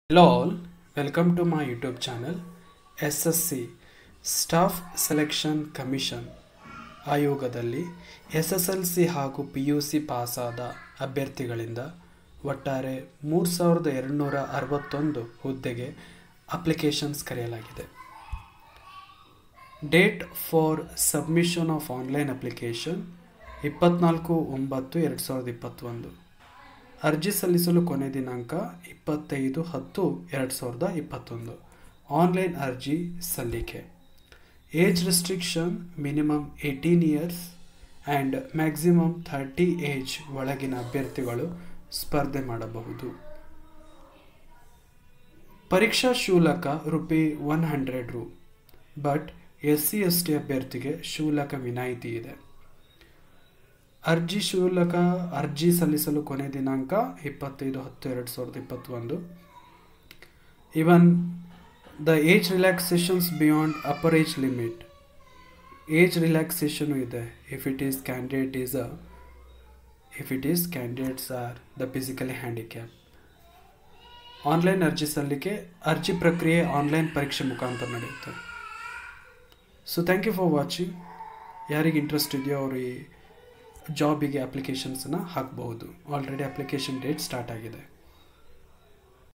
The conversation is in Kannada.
Hello all, welcome to my YouTube channel SSC staff selection commission ಆಯೋಗದಲ್ಲಿ ಎಸ್ ಎಸ್ ಎಲ್ ಸಿ ಹಾಗೂ ಪಿ ಯು ಸಿ ಪಾಸಾದ ಅಭ್ಯರ್ಥಿಗಳಿಂದ ಒಟ್ಟಾರೆ ಮೂರು ಸಾವಿರದ ಎರಡುನೂರ ಅರವತ್ತೊಂದು ಹುದ್ದೆಗೆ ಅಪ್ಲಿಕೇಶನ್ಸ್ ಕರೆಯಲಾಗಿದೆ date for submission of online application ಇಪ್ಪತ್ನಾಲ್ಕು ಒಂಬತ್ತು ಎರಡು ಸಾವಿರದ ಇಪ್ಪತ್ತೊಂದು ಅರ್ಜಿ ಸಲ್ಲಿಸಲು ಕೊನೆ ದಿನಾಂಕ ಇಪ್ಪತ್ತೈದು ಹತ್ತು ಎರಡು ಸಾವಿರದ ಇಪ್ಪತ್ತೊಂದು ಆನ್ಲೈನ್ ಅರ್ಜಿ ಸಲ್ಲಿಕೆ age restriction minimum eighteen years and maximum thirty age ಒಳಗಿನ ಅಭ್ಯರ್ಥಿಗಳು ಸ್ಪರ್ಧೆ ಮಾಡಬಹುದು ಪರೀಕ್ಷಾ ಶುಲ್ಕ ರುಪಿ ಒನ್ ಹಂಡ್ರೆಡ್ ರು but S C S T ಅಭ್ಯರ್ಥಿಗೆ ಶುಲ್ಕ ವಿನಾಯಿತಿ ಇದೆ ಅರ್ಜಿ ಶುಲ್ಕ ಅರ್ಜಿ ಸಲ್ಲಿಸಲು ಕೊನೆ ದಿನಾಂಕ ಇಪ್ಪತ್ತೈದು ಹತ್ತು ಎರಡು ಸಾವಿರದ ಇಪ್ಪತ್ತೊಂದು even the age relaxations beyond upper age limit age relaxation ಇದೆ if it is candidate is a if it is candidates are the physically handicap online ಅರ್ಜಿ ಸಲ್ಲಿಕೆ ಅರ್ಜಿ ಪ್ರಕ್ರಿಯೆ ಆನ್ಲೈನ್ ಪರೀಕ್ಷೆ ಮುಖಾಂತರ ನಡೆಯುತ್ತೆ so thank you for watching ಯಾರಿಗೆ ಇಂಟ್ರೆಸ್ಟ್ ಇದೆಯೋ ಅವರು ಈ ಜಾಬಿಗೆ ಅಪ್ಲಿಕೇಶನ್ಸನ್ನು ಹಾಕ್ಬೋದು ಆಲ್ರೆಡಿ ಅಪ್ಲಿಕೇಶನ್ ಡೇಟ್ ಸ್ಟಾರ್ಟ್ ಆಗಿದೆ